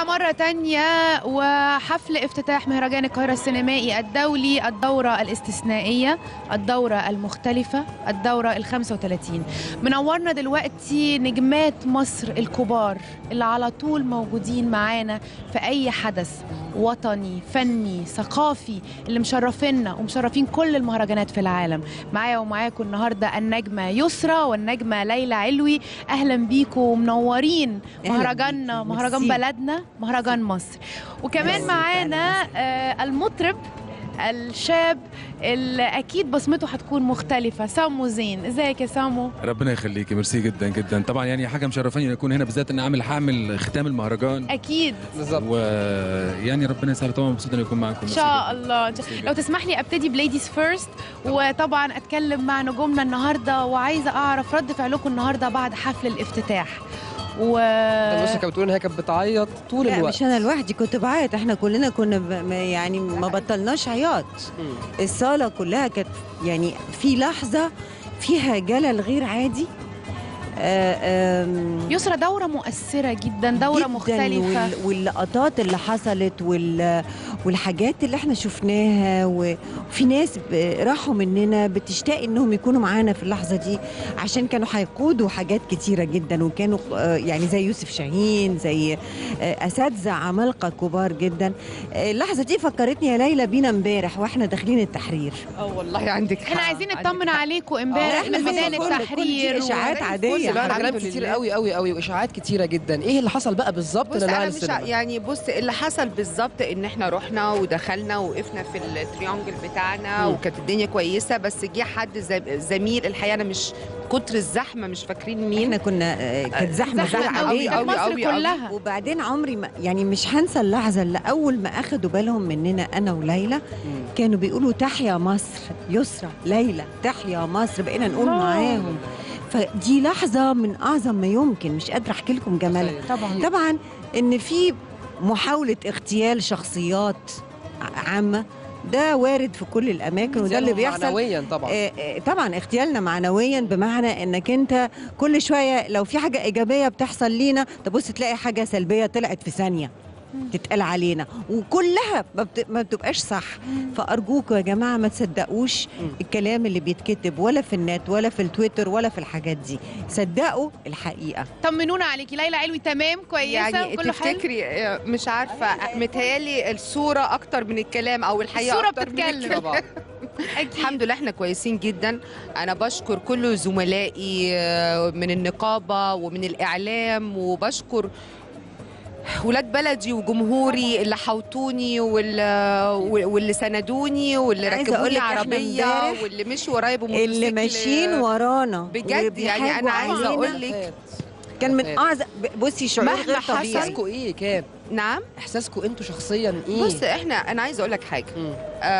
ورجعنا مرة تانية وحفل افتتاح مهرجان القاهرة السينمائي الدولي الدورة الاستثنائية الدورة المختلفة الدورة ال 35 منورنا دلوقتي نجمات مصر الكبار اللي على طول موجودين معانا في أي حدث وطني فني ثقافي اللي مشرفينا ومشرفين كل المهرجانات في العالم معايا ومعاكم النهارده النجمه يسرى والنجمه ليلى علوي اهلا بيكم ومنورين أهلاً مهرجاننا بيكي. مهرجان ميرسي. بلدنا مهرجان مصر وكمان ميرسي. معانا آه، المطرب الشاب اللي اكيد بصمته هتكون مختلفه سامو زين ازيك يا سامو ربنا يخليكي ميرسي جدا جدا طبعا يعني حاجه مشرفاني ان اكون هنا بالذات ان اعمل هعمل ختام المهرجان اكيد بالظبط ويعني ربنا يسهل طبعا مبسوط ان اكون معاكم ان ميرسي شاء جداً. الله ميرسي لو تسمح لي ابتدي بليديز فيرست وطبعا اتكلم مع نجومنا النهارده وعايزه اعرف رد فعلكم النهارده بعد حفل الافتتاح و ده بص كانت بتقول ان هي كانت بتعيط طول لا الوقت مش انا لوحدي كنت بعيط احنا كلنا كنا ب... ما- يعني ما بطلناش عياط مم. الصاله كلها كانت يعني في لحظه فيها جلل غير عادي آه، آم، يسرى دوره مؤثره جدا دوره جداً مختلفه وال... واللقطات اللي حصلت وال... والحاجات اللي احنا شفناها وفي ناس ب... راحوا مننا بتشتاق انهم يكونوا معانا في اللحظه دي عشان كانوا هيقودوا حاجات كتيره جدا وكانوا آه، يعني زي يوسف شاهين زي آه، اساتذه عمالقه كبار جدا آه، اللحظه دي فكرتني يا ليلى بينا امبارح واحنا داخلين التحرير اه والله عندك حق احنا عايزين عندك نطمن حق. عليكم امبارح إحنا في زي ميدان الفل. كل دي التحرير إشاعات و- عادية. بص بقى الحمد كلام كتير لله. قوي قوي قوي واشاعات كتيره جدا ايه اللي حصل بقى بالظبط بص اللي انا نقل مش السينما ع- يعني بص اللي حصل بالظبط ان احنا رحنا ودخلنا وقفنا في التريانجل بتاعنا مم. وكانت الدنيا كويسه بس جه حد زم- زميل الحقيقه انا مش كتر الزحمه مش فاكرين مين احنا كنا آه، كانت زحمه غير زحمه قوي عاديه أوي، مصر أوي، أوي. كلها وبعدين عمري ما يعني مش هنسى اللحظه اللي اول ما اخدوا بالهم مننا انا وليلى مم. كانوا بيقولوا تحيا مصر يسرى ليلى تحيا مصر بقينا نقول الله. معاهم فدي لحظه من اعظم ما يمكن مش قادره احكي لكم جمالها طبعا طبعا ان في محاوله اغتيال شخصيات ع- عامه ده وارد في كل الاماكن وده اللي زيادة بيحصل معنويا طبعا آه، آه، طبعا اغتيالنا معنويا بمعنى انك انت كل شويه لو في حاجه ايجابيه بتحصل لينا تبص تلاقي حاجه سلبيه طلعت في ثانيه تتقال علينا وكلها ما, بت... ما بتبقاش صح فارجوكوا يا جماعه ما تصدقوش مم. الكلام اللي بيتكتب ولا في النت ولا في التويتر ولا في الحاجات دي صدقوا الحقيقه طمنونا عليكي ليلى علوي تمام كويسه يعني وكله حلو تفتكري آه، مش عارفه متهيالي الصوره اكتر من الكلام او الحقيقه الصورة أكتر من بتتكلم. الكلام. طبعا اكيد الحمد لله احنا كويسين جدا انا بشكر كل زملائي آه، من النقابه ومن الاعلام وبشكر ولاد بلدي وجمهوري اللي حوطوني واللي, واللي سندوني واللي عايزة ركبوني أقولك إحنا عربيه امبارح واللي مشوا ورايا بموتوسيكل اللي ماشيين ورانا بجد يعني وبيحاجوا أنا عايزة علينا. أقول لك كان من فات. اعظم بصي شعور مهما غير حصل- طبيعي احساسكم ايه كان نعم احساسكم انتوا شخصيا ايه بص احنا انا عايزه اقول لك حاجه مم.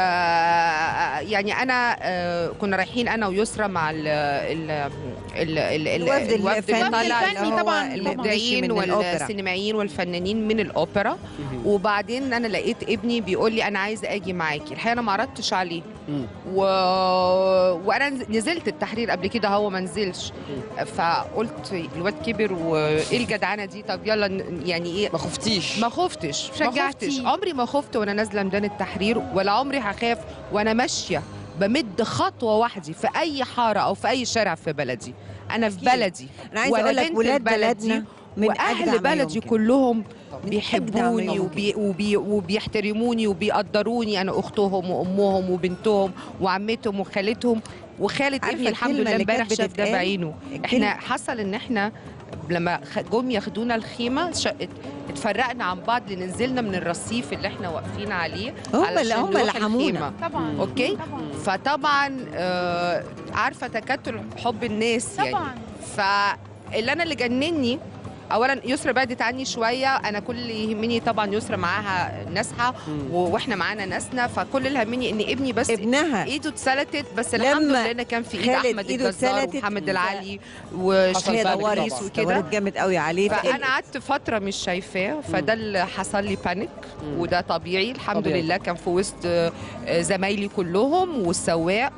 آه يعني انا آه كنا رايحين انا ويسرى مع ال ال ال ال ال الوفد الوفد الفني اللي طالع الفني اللي هو طبعاً، اللي طبعاً. مشي المبدعين من الأوبرا. والسينمائيين والفنانين من الاوبرا مهم. وبعدين انا لقيت ابني بيقول لي انا عايز اجي معاكي الحقيقه انا ما عرضتش عليه مم. و... وانا نز- نزلت التحرير قبل كده هو ما نزلش فقلت الواد كبر وايه الجدعنه دي طب يلا ن- يعني ايه ما خفتيش ما خفتش ما شجعتيه. خفتش عمري ما خفت وانا نازله ميدان التحرير ولا عمري هخاف وانا ماشيه بمد خطوه وحدي في اي حاره او في اي شارع في بلدي انا في أكيد. بلدي انا عايزه وأنا اقول لك بنت ولاد البلد بلدنا دي من أجدع واهل ما بلدي يمكن. كلهم من أجدع ما بيحبوني يمكن. وبي وبي وبيحترموني وبيقدروني انا اختهم وامهم وبنتهم وعمتهم وخالتهم وخالة عارفة ابني الحمد الكلمة لله اللي كانت امبارح شاف ده بتتقال؟ بعينه احنا حصل ان احنا لما خ- جم ياخدونا الخيمه ش- ات- اتفرقنا عن بعض لان نزلنا من الرصيف اللي احنا واقفين عليه هم علشان اللي هم نروح اللي حمونا الخيمة. طبعا اوكي طبعا فطبعا آه، عارفه تكتل حب الناس يعني طبعا فاللي انا اللي جنني اولا يسرا بعدت عني شويه انا كل اللي يهمني طبعا يسرا معاها ناسها مم. و- واحنا معانا ناسنا فكل اللي همني ان ابني بس ابنها ايده اتسلتت بس لما الحمد لله ان كان في ايد خالد احمد إيده الجزار اتسلتت، ومحمد العلي هي وشريف بقى دورت ادريس وكده دورت جامد قوي عليه فانا قعدت فتره مش شايفاه فده اللي حصل لي بانيك مم. وده طبيعي الحمد طبيعي. لله كان في وسط آه، زمايلي كلهم والسواق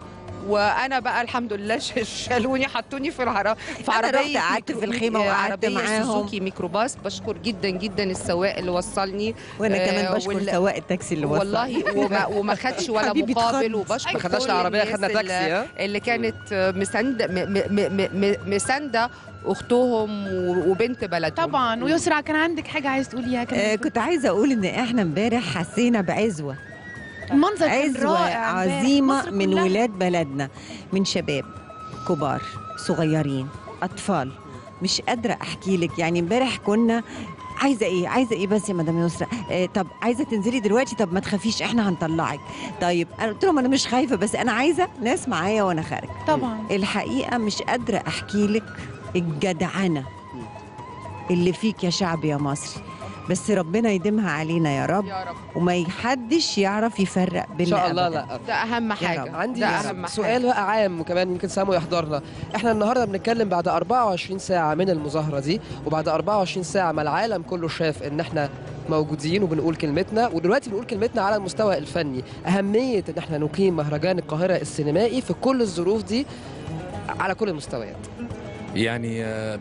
وانا بقى الحمد لله ش- شالوني حطوني في العرب في أنا عربيه رحت قعدت ميكرو- في الخيمة ميك- وقعدت عربية معاهم. سوزوكي ميكروباص بشكر جدا جدا السواق اللي وصلني وانا آه، كمان بشكر وال- سواق التاكسي اللي وصل والله وما, وما خدش ولا حبيبي مقابل اتخض. وبشكر ما خدناش كل العربيه الناس خدنا اللي- تاكسي ها اللي كانت مسانده م- م- م- م- مسانده اختهم و- وبنت بلدهم طبعا ويسرع كان عندك حاجه عايز تقوليها آه كان كنت عايزه اقول ان احنا امبارح حسينا بعزوه المنظر كان عزوه رائع امبارح. عظيمه مصر من كلها. ولاد بلدنا من شباب كبار صغيرين اطفال مش قادره احكي لك يعني امبارح كنا عايزه ايه عايزه ايه بس يا مدام يسرا آه طب عايزه تنزلي دلوقتي طب ما تخافيش احنا هنطلعك طيب انا قلت لهم انا مش خايفه بس انا عايزه ناس معايا وانا خارجه طبعا الحقيقه مش قادره احكي لك الجدعنه اللي فيك يا شعب يا مصر بس ربنا يديمها علينا يا رب يا رب وما حدش يعرف يفرق ان بيننا شاء الله أبداً. لا ده اهم حاجه عندي ده اهم سؤال حاجه بقى عام وكمان يمكن سامو يحضرنا احنا النهارده بنتكلم بعد 24 ساعه من المظاهره دي وبعد 24 ساعه ما العالم كله شاف ان احنا موجودين وبنقول كلمتنا ودلوقتي بنقول كلمتنا على المستوى الفني اهميه ان احنا نقيم مهرجان القاهره السينمائي في كل الظروف دي على كل المستويات يعني آه،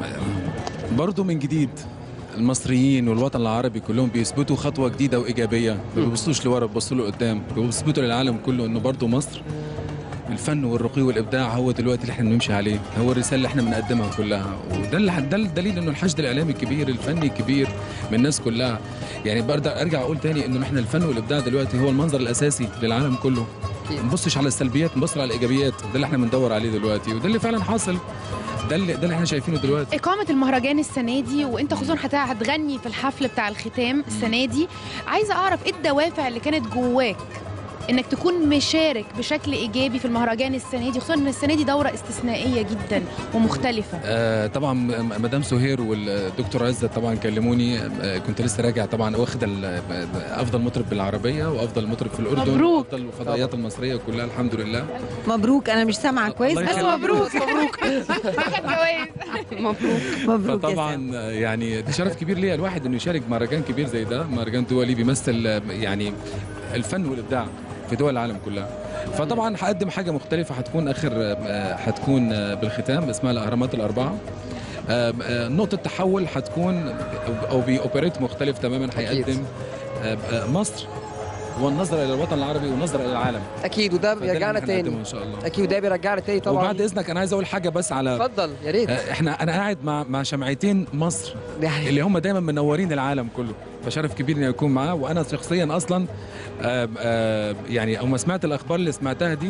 برضو من جديد المصريين والوطن العربي كلهم بيثبتوا خطوه جديده وايجابيه ما بيبصوش لورا بيبصوا لقدام بيثبتوا للعالم كله انه برضو مصر الفن والرقي والابداع هو دلوقتي اللي احنا بنمشي عليه هو الرساله اللي احنا بنقدمها كلها وده اللي ده الدليل انه الحشد الاعلامي الكبير الفني الكبير من الناس كلها يعني برجع ارجع اقول تاني انه احنا الفن والابداع دلوقتي هو المنظر الاساسي للعالم كله أكيد. ما نبصش على السلبيات نبص على الايجابيات ده اللي احنا بندور عليه دلوقتي وده اللي فعلا حاصل ده اللي ده اللي احنا شايفينه دلوقتي إقامة المهرجان السنة دي وأنت خصوصا حتى هتغني في الحفل بتاع الختام السنة دي عايزة أعرف إيه الدوافع اللي كانت جواك إنك تكون مشارك بشكل إيجابي في المهرجان السنة دي خصوصا إن السنة دي دورة استثنائية جدا ومختلفة آه طبعا م- مدام سهير والدكتور عزت طبعا كلموني آه كنت لسه راجع طبعا واخد ال- افضل مطرب بالعربيه وافضل مطرب في الاردن مبروك. وافضل الفضائيات المصريه كلها الحمد لله مبروك انا مش سامعه كويس الله بس يخليك. مبروك مبروك أخد جواز مبروك مبروك يا سام. فطبعا آه، يعني ده شرف كبير ليا الواحد انه يشارك مهرجان كبير زي ده مهرجان دولي بيمثل آه، يعني الفن والابداع في دول العالم كلها فطبعا هقدم حاجه مختلفه هتكون اخر آه، هتكون آه، بالختام اسمها الاهرامات الاربعه آه، آه، نقطه تحول هتكون او باوبريت مختلف تماما أكيد. هيقدم آه، آه، مصر والنظره الى الوطن العربي والنظره الى العالم اكيد وده فده اللي بيرجعنا إحنا هنقدمه تاني ان شاء الله اكيد وده بيرجعنا تاني طبعا وبعد اذنك انا عايز اقول حاجه بس على اتفضل يا ريت آه، احنا انا قاعد مع مع شمعتين مصر دي حقيقة. اللي هم دايما منورين العالم كله فشرف كبير اني اكون معاه وانا شخصيا اصلا آه، آه، يعني اول ما سمعت الاخبار اللي سمعتها دي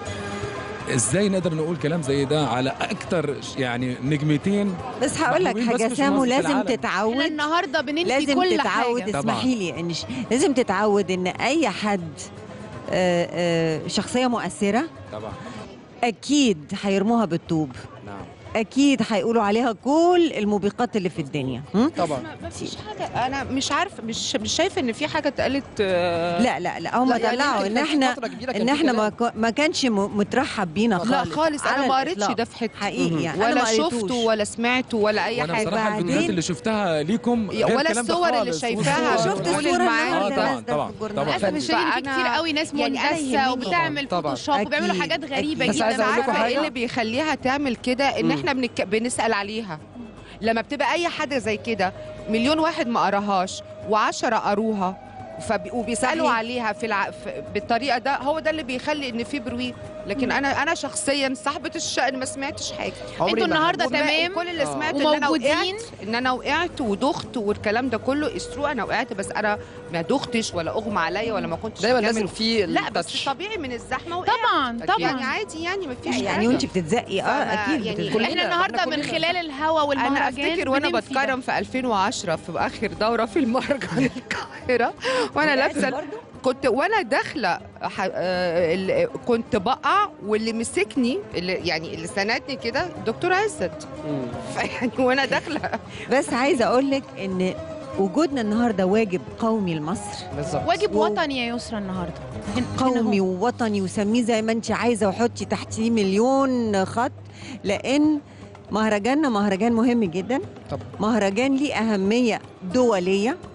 ازاي نقدر نقول كلام زي ده على اكتر يعني نجمتين بس هقول لك محبوبين بس حاجه مش سامو مصر، في لازم العالم. احنا تتعود النهارده بننفي لازم كل تتعود حاجة طبعاً. اسمحي لي ان ش- لازم تتعود ان اي حد آه، آه، شخصيه مؤثره طبعا اكيد هيرموها بالطوب نعم اكيد هيقولوا عليها كل الموبقات اللي في الدنيا هم؟ طبعا ما فيش حاجه انا مش عارفه مش مش شايفه ان في حاجه اتقالت آه، لا لا لا هم لا، يعني طلعوا يمكن ان كان في احنا فترة كبيرة كان ان في احنا كلام. ما, كو- ما كانش م- مترحب بينا خالص لا خالص انا على ما قريتش الإطلاق. ده في حته حقيقي يعني أنا ولا ما قريتوش. شفته ولا سمعته ولا اي وانا حاجه بصراحه بعدين- الفيديوهات اللي شفتها ليكم غير ولا الكلام ده الصور اللي خالص. شايفاها والصور. شفت بتقول الصورة المعاني النهاردة طبعا نازلة طبعا في الجورنال. طبعا للاسف الشديد في فأنا- كتير قوي ناس يعني أنا مندسه يهمني. وبتعمل طبعاً. فوتوشوب وبيعملوا أكيد. حاجات غريبه أكيد. بس عايز جدا أقول لكم عارفه حاجة؟ ايه اللي بيخليها تعمل كده ان مم. احنا بنك... بنسال عليها لما بتبقى اي حاجه زي كده مليون واحد ما قراهاش وعشرة قروها فب... وبيسالوا صحيح. عليها في, الع... في بالطريقه ده هو ده اللي بيخلي ان في برويج لكن انا انا شخصيا صاحبه الشأن ما سمعتش حاجه عمري انتوا ما النهارده وما- تمام وكل اللي آه. سمعته ان انا وموجودين. وقعت ان انا وقعت ودخت والكلام ده كله استرو انا وقعت بس انا ما دختش ولا اغمى عليا ولا ما كنتش دايما هكمل. لازم في لا بس التاتش. طبيعي من الزحمه وقعت طبعا أكيد. طبعا يعني عادي يعني ما فيش يعني حاجة. وانت بتتزقي اه فما- اكيد يعني بتتزقي. كلنا- احنا النهارده إحنا من كلنا. خلال الهوا انا والمهرجان افتكر وانا بننفي ده. بتكرم في 2010 في اخر دوره في المهرجان القاهره وانا لابسه كنت وانا داخله ح- آه، ال- كنت بقع واللي مسكني اللي يعني اللي سندني كده دكتور عزت مم. فيعني وانا داخله بس عايزه اقول لك ان وجودنا النهارده واجب قومي لمصر بالظبط واجب و- وطني يا يسرا النهارده هن- هنا قومي هو. ووطني وسميه زي ما انت عايزه وحطي تحتيه مليون خط لان مهرجاننا مهرجان مهم جدا طب. مهرجان ليه اهميه دوليه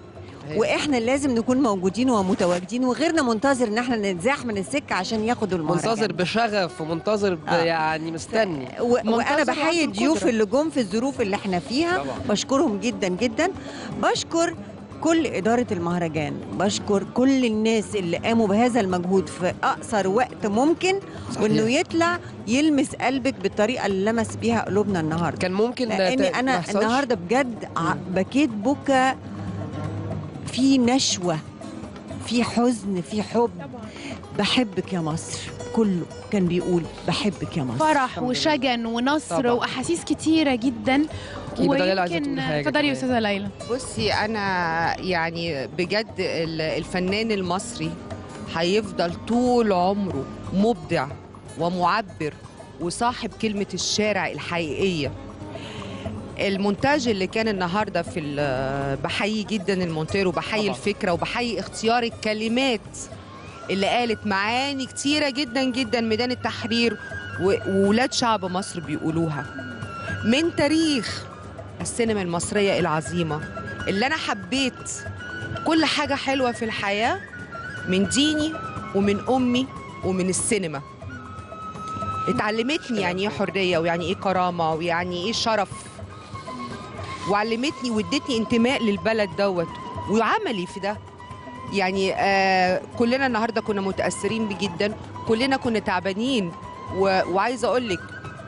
صحيح. واحنا لازم نكون موجودين ومتواجدين وغيرنا منتظر ان احنا ننزاح من السكه عشان ياخدوا المهرجان منتظر بشغف ومنتظر ب- آه. يعني مستني و- وانا منتظر بحيي وعنده الضيوف قدرة. اللي جم في الظروف اللي احنا فيها طبعا بشكرهم جدا جدا بشكر كل إدارة المهرجان بشكر كل الناس اللي قاموا بهذا المجهود في أقصر وقت ممكن صحيح. وإنه يطلع يلمس قلبك بالطريقة اللي لمس بيها قلوبنا النهاردة كان ممكن لأني ت- أنا ما يحصلش؟ النهاردة بجد ع- بكيت بكى في نشوة في حزن في حب بحبك يا مصر كله كان بيقول بحبك يا مصر فرح الحمد لله. وشجن ونصر طبعاً. واحاسيس كتيره جدا أكيد، ده اللي عايزة ويمكن تقول حاجة اتفضلي يا كمان. استاذه ليلى بصي انا يعني بجد ال- الفنان المصري هيفضل طول عمره مبدع ومعبر وصاحب كلمة الشارع الحقيقية المونتاج اللي كان النهارده في ال- بحيي جدا المونتير وبحيي طبعاً. الفكره وبحيي اختيار الكلمات اللي قالت معاني كتيره جدا جدا ميدان التحرير و- وولاد شعب مصر بيقولوها من تاريخ السينما المصريه العظيمه اللي انا حبيت كل حاجه حلوه في الحياه من ديني ومن امي ومن السينما اتعلمتني يعني ايه حريه ويعني ايه كرامه ويعني ايه شرف وعلمتني وادتني انتماء للبلد دوت وعملي في ده يعني آه كلنا النهارده كنا متاثرين بيه جدا كلنا كنا تعبانين و- وعايزه اقول لك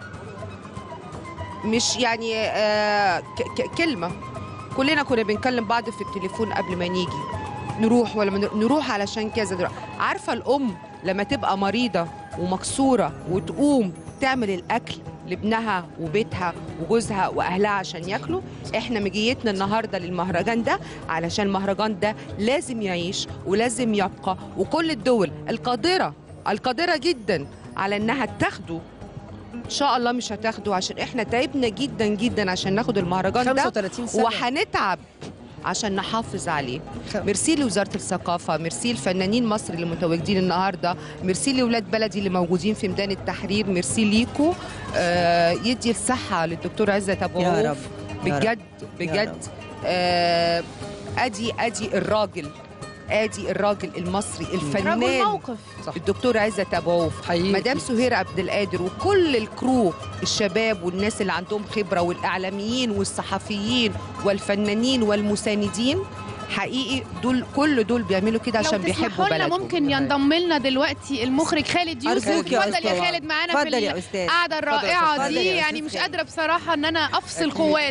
مش يعني آه ك- ك- كلمه كلنا كنا بنكلم بعض في التليفون قبل ما نيجي نروح ولا ما نروح- نروح علشان كذا نروح. عارفه الام لما تبقى مريضه ومكسوره وتقوم تعمل الاكل لابنها وبيتها وجوزها واهلها عشان ياكلوا احنا مجيتنا النهارده للمهرجان ده علشان المهرجان ده لازم يعيش ولازم يبقى وكل الدول القادره القادره جدا على انها تاخده ان شاء الله مش هتاخده عشان احنا تعبنا جدا جدا عشان ناخد المهرجان ده 35 سنة وهنتعب عشان نحافظ عليه خ- ميرسي لوزاره الثقافه ميرسي لفنانين مصر اللي متواجدين النهارده ميرسي لاولاد بلدي اللي موجودين في ميدان التحرير ميرسي ليكو آه يدي الصحه للدكتور عزت ابو يا عوف رب يا بجد يا بجد رب. آه ادي ادي الراجل ادي الراجل المصري رجل الفنان موقف الدكتور عزت ابو عوف حقيقي مدام سهير عبد القادر وكل الكرو الشباب والناس اللي عندهم خبره والاعلاميين والصحفيين والفنانين والمساندين حقيقي دول كل دول بيعملوا كده عشان لو بيحبوا تسمحوا لنا بلدهم ممكن ينضم لنا دلوقتي المخرج خالد يوسف أرجوك يا اتفضل يا أستاذ. خالد معانا في اتفضل يا أستاذ القعده اتفضل يا الرائعه أستاذ. دي اتفضل يا يعني أستاذ مش خالد. قادره بصراحه ان انا افصل أكيد. قوات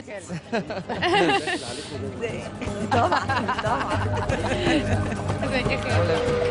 ازيك يا خالد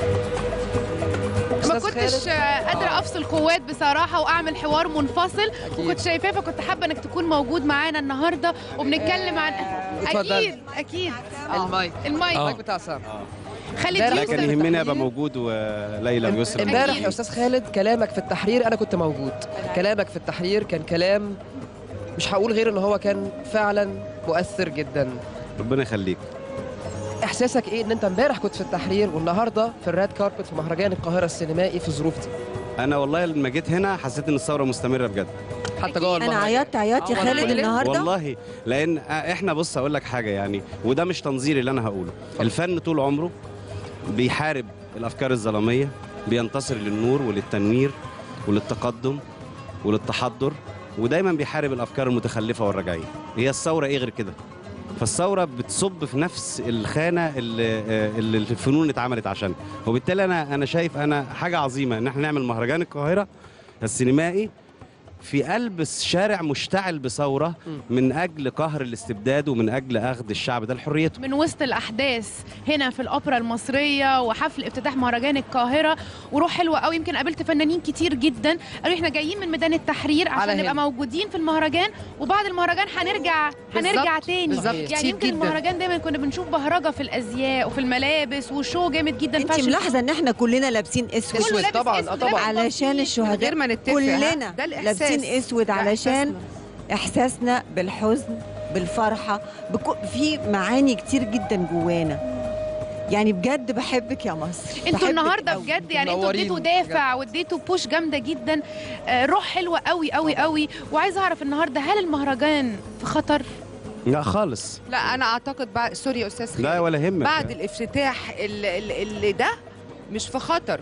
ما أستاذ كنتش خالد. آه، قادره افصل قوات بصراحه واعمل حوار منفصل أكيد. وكنت شايفاه فكنت حابه انك تكون موجود معانا النهارده وبنتكلم عن اتفضل. اكيد اكيد آه. المايك المايك المايك بتاع سام خالد امبارح يوسف كان يهمني ابقى موجود وليلى ويسرا امبارح أكيد. يا استاذ خالد كلامك في التحرير انا كنت موجود كلامك في التحرير كان كلام مش هقول غير ان هو كان فعلا مؤثر جدا ربنا يخليك احساسك ايه ان انت امبارح كنت في التحرير والنهارده في الريد كاربت في مهرجان القاهره السينمائي في الظروف دي انا والله لما جيت هنا حسيت ان الثوره مستمره بجد حتى جوه انا المهرجان عيطت عيطت يا آه، خالد والله. النهارده والله لان احنا بص اقول لك حاجه يعني وده مش تنظيري اللي انا هقوله الفن طول عمره بيحارب الافكار الظلاميه بينتصر للنور وللتنوير وللتقدم وللتحضر ودايما بيحارب الافكار المتخلفه والرجعيه هي الثوره ايه غير كده فالثوره بتصب في نفس الخانه اللي, اللي الفنون اتعملت عشانها وبالتالي انا انا شايف انا حاجه عظيمه ان احنا نعمل مهرجان القاهره السينمائي في قلب شارع مشتعل بثوره من اجل قهر الاستبداد ومن اجل اخذ الشعب ده لحريته من وسط الاحداث هنا في الاوبرا المصريه وحفل افتتاح مهرجان القاهره وروح حلوه قوي يمكن قابلت فنانين كتير جدا قالوا احنا جايين من ميدان التحرير على عشان نبقى هنا. موجودين في المهرجان وبعد المهرجان هنرجع هنرجع بالظبط، تاني بالظبط يعني كتير يمكن جدا. المهرجان دايما كنا بنشوف بهرجه في الازياء وفي الملابس وشو جامد جدا انت فاشن ملاحظه ان احنا كلنا لابسين اسود اسود لابس طبعا أسود، اه طبعا لابس علشان بنطلون. الشهداء غير ما نتفق كلنا ها؟ ده الإحساس. لابسين اسود ده علشان إحساسنا. احساسنا بالحزن بالفرحه بكو في معاني كتير جدا جوانا يعني بجد بحبك يا مصر انتوا بحبك النهارده قوي. بجد يعني انتوا منورين اديتوا دافع واديتوا بوش جامده جدا آه، روح حلوه قوي قوي قوي وعايزه اعرف النهارده هل المهرجان في خطر لا خالص لا انا اعتقد بعد سوري يا استاذ لا خالد ولا يهمك بعد الافتتاح اللي, اللي- اللي ده مش في خطر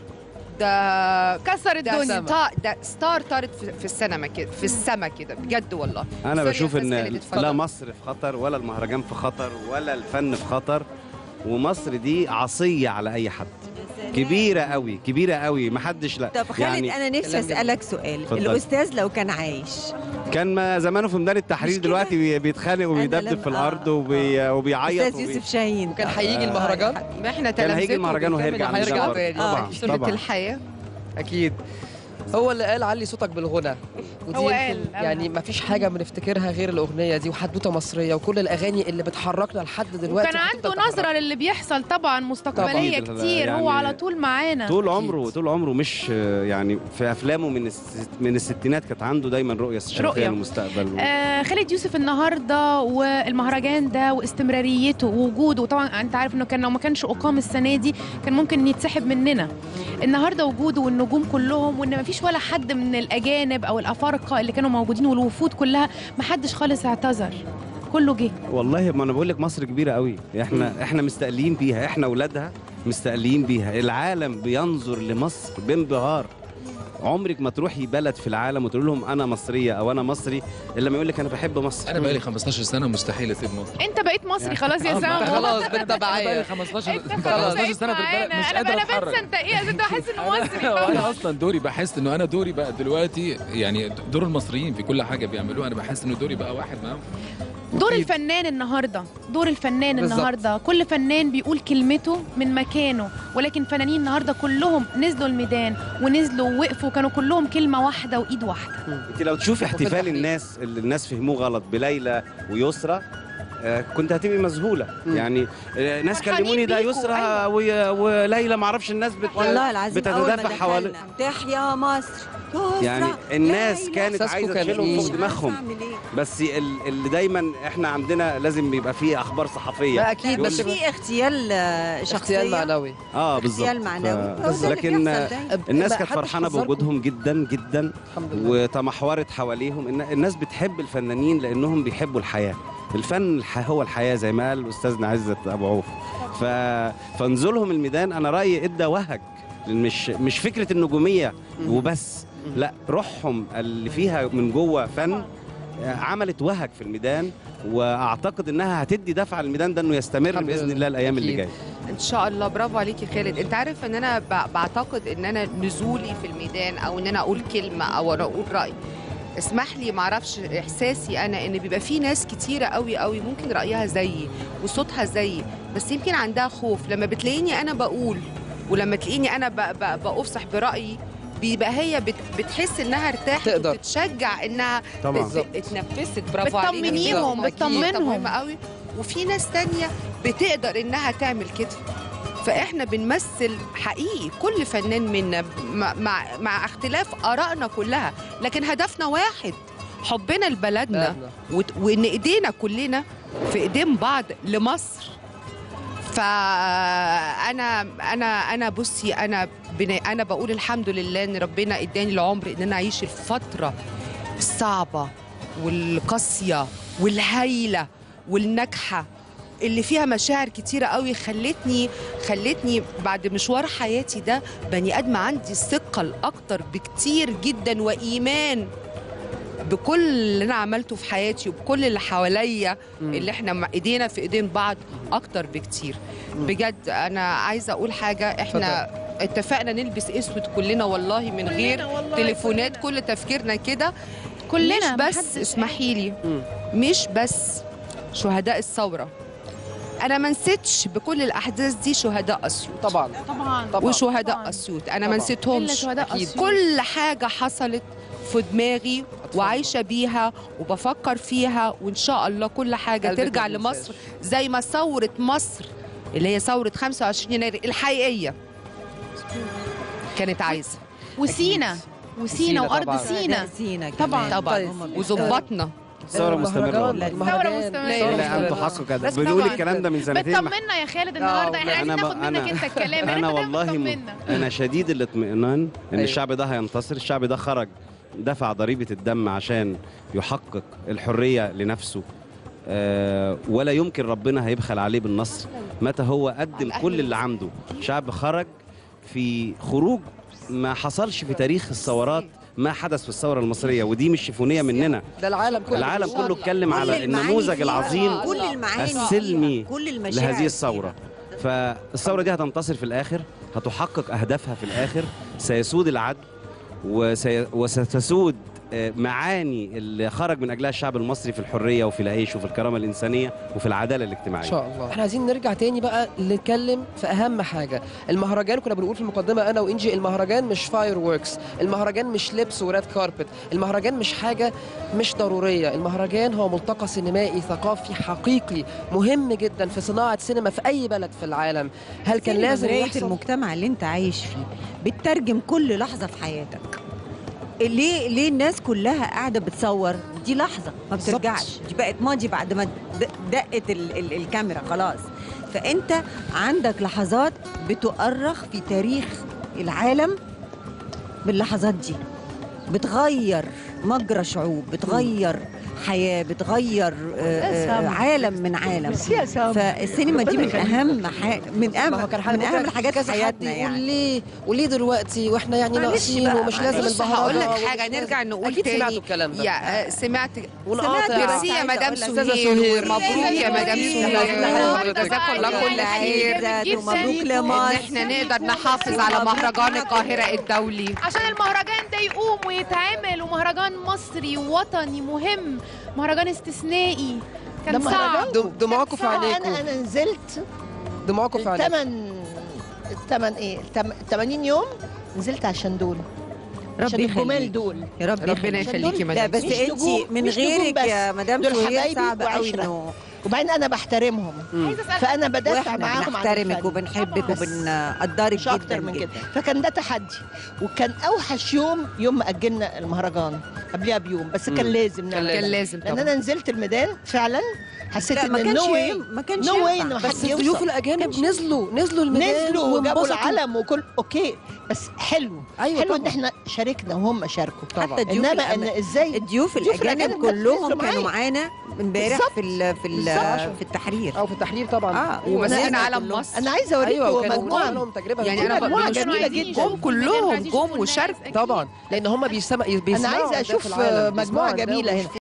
ده كسر ده الدنيا ستا ده ستار طارت في, في السينما كده في السما كده بجد والله انا سوري يا بشوف أستاذ ان خالد، اتفضل. لا مصر في خطر ولا المهرجان في خطر ولا الفن في خطر ومصر دي عصيه على اي حد كبيره قوي كبيره قوي ما حدش لا طب خالد يعني انا نفسي كلام جميل. اسالك سؤال اتفضل. الاستاذ لو كان عايش كان ما زمانه في ميدان التحرير مش كده؟ دلوقتي بي- بيتخانق وبيدبدب لما- في الارض آه، وبي... وبيعيط استاذ وبي... يوسف شاهين وكان هيجي المهرجان ما احنا كان هيجي تلامذته المهرجان وبنكمل وهيرجع وهيرجع الميدان تاني. برضه. طبعا سنة طبعا الحياة اكيد هو اللي قال علي صوتك بالغنى ودي هو يمكن قال- قالها. يعني ما فيش حاجه بنفتكرها غير الاغنيه دي وحدوته مصريه وكل الاغاني اللي بتحركنا لحد دلوقتي وكان وهتفضل عنده تحركنا. نظرة للي بيحصل طبعا مستقبلية طبعاً. كتير هو يعني على طول معانا طول أكيد. عمره طول عمره مش يعني في افلامه من الست... من الستينات كانت عنده دايما رؤيه استشرافيه رؤية. للمستقبل آه خالد يوسف النهارده والمهرجان ده واستمراريته ووجوده طبعا انت عارف انه كان لو ما كانش اقام السنه دي كان ممكن يتسحب مننا النهارده وجوده والنجوم كلهم وان ما فيش ولا حد من الاجانب او الافارقه اللي كانوا موجودين والوفود كلها ما حدش خالص اعتذر كله جه والله ما انا بقول لك مصر كبيره قوي احنا احنا مستقلين بيها احنا اولادها مستقلين بيها العالم بينظر لمصر بانبهار عمرك ما تروحي بلد في العالم وتقول لهم انا مصريه او انا مصري الا ما يقول لك انا بحب مصر انا بقالي 15 سنه مستحيل اسيب مصر انت بقيت مصري خلاص يا آه، سامو انت خلاص بنت بقالي معايا 15 انت 15 خلاص سنه في البلد معانا. مش انا قادر انا بنسى اتحرك انت ايه انت بحس انه مصري وانا خلاص. اصلا دوري بحس انه انا دوري بقى دلوقتي يعني دور المصريين في كل حاجه بيعملوها انا بحس انه دوري بقى واحد معاهم دور الفنان النهارده دور الفنان بالظبط. النهارده كل فنان بيقول كلمته من مكانه ولكن فنانين النهارده كلهم نزلوا الميدان ونزلوا ووقفوا كانوا كلهم كلمه واحده وايد واحده انت لو تشوفي وفي احتفال التحقيق. الناس اللي الناس فهموه غلط بليلى ويسرى آه، كنت هتبقي مذهوله مم. يعني آه، ناس فرحانين كلموني ده بيكوا، يسرى أيوة. وي- وليلى ما اعرفش الناس بت... والله العظيم أول ما بتتدافع حوالي دخلنا، تحيا مصر يسرى. يعني الناس لا كانت إحساسكم عايزه كان تشيلهم إيه؟ فوق مش عارفة دماغهم أعمل إيه. بس ال- اللي دايما احنا عندنا لازم يبقى فيه اخبار صحفيه لا اكيد يقول بس لك- في اغتيال آه، شخصيه اغتيال معنوي اه بالظبط اغتيال معنوي ف- هو ده اللي لكن بيحصل دايما. الناس ما كانت حدش فرحانه حذركم. بوجودهم جدا جدا الحمد لله وتمحورت حواليهم الن- الناس بتحب الفنانين لانهم بيحبوا الحياه الفن الح- هو الحياه زي ما قال استاذنا عزت ابو عوف ف... فنزولهم الميدان انا رايي ادى وهج مش مش فكره النجوميه وبس لا روحهم اللي فيها من جوه فن عملت وهج في الميدان واعتقد انها هتدي دفعه للميدان ده انه يستمر الحمد باذن لله. الله الايام اللي أكيد. جايه ان شاء الله برافو عليك يا خالد انت عارف ان انا ب- بعتقد ان انا نزولي في الميدان او ان انا اقول كلمه او انا اقول راي اسمح لي معرفش احساسي انا ان بيبقى في ناس كتيره قوي قوي ممكن رايها زيي وصوتها زيي بس يمكن عندها خوف لما بتلاقيني انا بقول ولما تلاقيني انا ب- ب- بافصح برايي بيبقى هي بت- بتحس انها ارتاحت تقدر. وبتتشجع انها طبعا ات- اتنفست برافو عليك بتطمنيهم أكيد. بتطمنهم مهمة قوي وفي ناس تانية بتقدر انها تعمل كده فاحنا بنمثل حقيقي كل فنان منا مع, مع, مع اختلاف ارائنا كلها لكن هدفنا واحد حبنا لبلدنا بلدنا. وت- وان ايدينا كلنا في ايدين بعض لمصر فانا انا انا بصي انا بن- انا بقول الحمد لله ان ربنا اداني العمر ان انا اعيش الفتره الصعبه والقاسيه والهايله والناجحه اللي فيها مشاعر كتيرة قوي خلتني خلتني بعد مشوار حياتي ده بني ادم عندي ثقة الاكتر بكتير جدا وايمان بكل اللي انا عملته في حياتي وبكل اللي حواليا مم. اللي احنا مع ايدينا في ايدين بعض اكتر بكتير بجد انا عايزه اقول حاجه احنا اتفقنا نلبس اسود كلنا والله من غير تليفونات كل تفكيرنا كده كلنا مش بس محدش- اسمحي لي مم. مش بس شهداء الثوره انا ما نسيتش بكل الاحداث دي شهداء اسيوط طبعا طبعا طبعا. وشهداء طبعاً. اسيوط انا ما طبعاً. الا نسيتهمش شهداء أكيد. أسيوط. كل حاجه حصلت في دماغي وعايشه بيها وبفكر فيها وان شاء الله كل حاجه قلبك ترجع ما لمصر بينساش. زي ما ثوره مصر اللي هي ثوره 25 يناير الحقيقيه كانت عايزه وسينا وسينا وسينا وارض طبعاً. سينا سينا طبعا. كمان. طبعا هم وظبطنا الثوره مستمره المهرجان- والله. المهرجان مستمرة. لا، الى لا، ان لا. تحقق هذا بس بنقول طبعاً. الكلام ده من سنتين ما- بتطمنا يا خالد النهارده احنا لا، عايزين أنا ب- ناخد منك أنا- انت الكلام انا انت والله م... بتطمنا انا شديد الاطمئنان ان أيوة. الشعب ده هينتصر الشعب ده خرج دفع ضريبه الدم عشان يحقق الحريه لنفسه آه، ولا يمكن ربنا هيبخل عليه بالنصر متى هو قدم كل اللي عنده شعب خرج في خروج ما حصلش في تاريخ الثورات ما حدث في الثوره المصريه ودي مش شيفونيه مننا ده العالم كله العالم كله اتكلم كل على المعاني النموذج فيها، العظيم كل المعاني السلمي فيها، كل المشاعر لهذه الثوره فالثوره دي هتنتصر في الاخر هتحقق اهدافها في الاخر سيسود العدل وسي... وستسود آه، معاني اللي خرج من اجلها الشعب المصري في الحريه وفي العيش وفي الكرامه الانسانيه وفي العداله الاجتماعيه ان شاء الله احنا عايزين نرجع تاني بقى نتكلم في اهم حاجه المهرجان كنا بنقول في المقدمه انا وانجي المهرجان مش فاير ووركس المهرجان مش لبس وريد كاربت المهرجان مش حاجه مش ضروريه المهرجان هو ملتقى سينمائي ثقافي حقيقي مهم جدا في صناعه سينما في اي بلد في العالم هل كان سينما لازم مراية يحصل المجتمع اللي انت عايش فيه بتترجم كل لحظه في حياتك ليه ليه الناس كلها قاعده بتصور دي لحظه ما بالظبط. بترجعش دي بقت ماضي بعد ما د- دقت ال ال الكاميرا خلاص فانت عندك لحظات بتؤرخ في تاريخ العالم باللحظات دي بتغير مجرى شعوب بتغير حياه بتغير آه، آه، عالم من عالم فالسينما دي من اهم ح- من اهم ما هو كان حد- من اهم ممكن الحاجات في كذا حد حياتنا يقول يعني ليه وليه دلوقتي واحنا يعني معلش ناقصين بقى، ومش لازم معلش. بص هقول لك البهرجة حاجه ومش نرجع لازم- نقول اكيد تاني سمعتوا الكلام ده يا آه، سمعت ونقاطع ميرسي يا عايزة مدام أقول لك سهير سهير. ومبروك يا مدام سهير وجزاكم الله كل خير جدا ومبروك ان لمصر احنا نقدر نحافظ على مهرجان القاهره الدولي عشان المهرجان ده يقوم ويتعمل ومهرجان مصري وطني مهم مهرجان استثنائي كان ده صعب مهرجان دم- دموعكم في انا عينيكم انا نزلت دموعكم في عينيكم الثمن الثمن ايه التم- 80 يوم نزلت عشان دول عشان ربي الجمال يخليك دول يا رب ربنا يخليك. يخليكي لا مدام بس مش انت نجوم- من مش نجوم غيرك بس. يا مدام دول سهير حبايبي صعب قوي وعشرة. انه وبعدين انا بحترمهم عايزه اسال فانا بدافع واحنا معاهم عن بنحترمك الفن. وبنحبك بس وبنقدرك مش اكتر جدا من جدا كده فكان ده تحدي وكان اوحش يوم يوم ما اجلنا المهرجان قبلها بيوم بس كان مم. لازم نعمل كان ده. لازم لان طبعا انا نزلت الميدان فعلا حسيت لا ما ان كانش no way ما كانش no way ينفع. انه بس حد الضيوف يوصل الاجانب نزلوا نزلوا الميدان نزلوا وجابوا وانبسطوا. العلم وكل اوكي بس حلو ايوه حلو ان طبعا احنا شاركنا وهم شاركوا حتى الضيوف انما ان الأم- ازاي الضيوف الضيوف الاجانب الأجانب كلهم نزلوا كانوا معايا. معانا امبارح بالظبط. في ال في ال بالظبط. في التحرير او في التحرير طبعا اه ومسكنا وناس علم كلهم. مصر انا عايزه اوريكم ايوه وكانوا مجموعه لهم تجربه يعني دي أنا مجموعه بقول جميله جدا جم كلهم جم وشاركوا وشاركوا طبعا لان هم بيسمع انا عايزه اشوف مجموعه جميله هنا